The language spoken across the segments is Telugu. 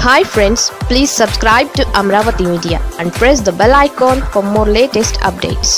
hi friends please subscribe to Amaravati media and press the bell icon for more latest updates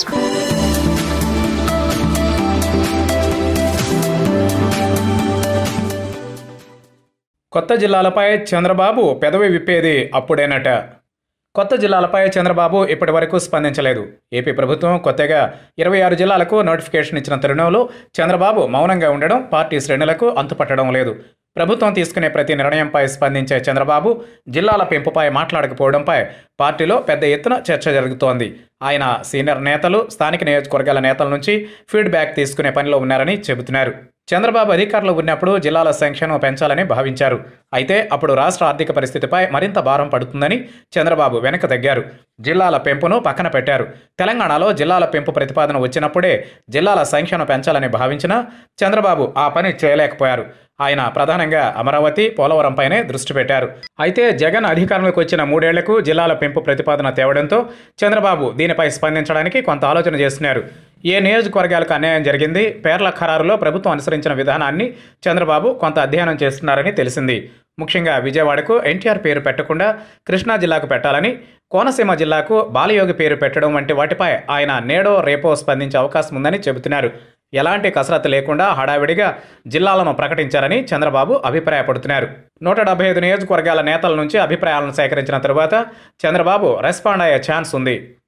కొత్త జిల్లాలపై చంద్రబాబు పెదవి విప్పేది అప్పుడేనట కొత్త జిల్లాలపై చంద్రబాబు ఇప్పటి వరకు స్పందించలేదు ఏపీ ప్రభుత్వం కొత్తగా ఇరవై ఆరు జిల్లాలకు నోటిఫికేషన్ ఇచ్చిన తరుణంలో చంద్రబాబు మౌనంగా ఉండడం పార్టీ శ్రేణులకు అంతుపట్టడం లేదు ప్రభుత్వం తీసుకునే ప్రతి నిర్ణయంపై స్పందించే చంద్రబాబు జిల్లాల పెంపుపై మాట్లాడకపోవడంపై పార్టీలో పెద్ద ఎత్తున చర్చ జరుగుతోంది ఆయన సీనియర్ నేతలు స్థానిక నియోజకవర్గాల నేతల నుంచి ఫీడ్బ్యాక్ తీసుకునే పనిలో ఉన్నారని చెబుతున్నారు చంద్రబాబు అధికారంలో ఉన్నప్పుడు జిల్లాల సంఖ్యను పెంచాలని భావించారు అయితే అప్పుడు రాష్ట్ర ఆర్థిక పరిస్థితిపై మరింత భారం పడుతుందని చంద్రబాబు వెనక తగ్గారు జిల్లాల పెంపును పక్కన పెట్టారు తెలంగాణలో జిల్లాల పెంపు ప్రతిపాదన వచ్చినప్పుడే జిల్లాల సంఖ్యను పెంచాలని భావించినా చంద్రబాబు ఆ పని చేయలేకపోయారు ఆయన ప్రధానంగా అమరావతి పోలవరంపైనే దృష్టి పెట్టారు అయితే జగన్ అధికారంలోకి వచ్చిన మూడేళ్లకు జిల్లాల పెంపు ప్రతిపాదన తేవడంతో చంద్రబాబు దీనిపై స్పందించడానికి కొంత ఆలోచన చేస్తున్నారు ఏ నియోజకవర్గాలకు అన్యాయం జరిగింది పేర్ల ఖరారులో ప్రభుత్వం అనుసరించిన విధానాన్ని చంద్రబాబు కొంత అధ్యయనం చేస్తున్నారని తెలిసింది ముఖ్యంగా విజయవాడకు ఎన్టీఆర్ పేరు పెట్టకుండా కృష్ణా జిల్లాకు పెట్టాలని కోనసీమ జిల్లాకు బాలయోగి పేరు పెట్టడం వంటి వాటిపై ఆయన నేడో రేపో స్పందించే అవకాశం ఉందని చెబుతున్నారు ఎలాంటి కసరత్తు లేకుండా హడావిడిగా జిల్లాలను ప్రకటించారని చంద్రబాబు అభిప్రాయపడుతున్నారు నూట డెబ్బై ఐదు నియోజకవర్గాల నేతల నుంచి అభిప్రాయాలను సేకరించిన తరువాత చంద్రబాబు రెస్పాండ్ అయ్యే ఛాన్స్ ఉంది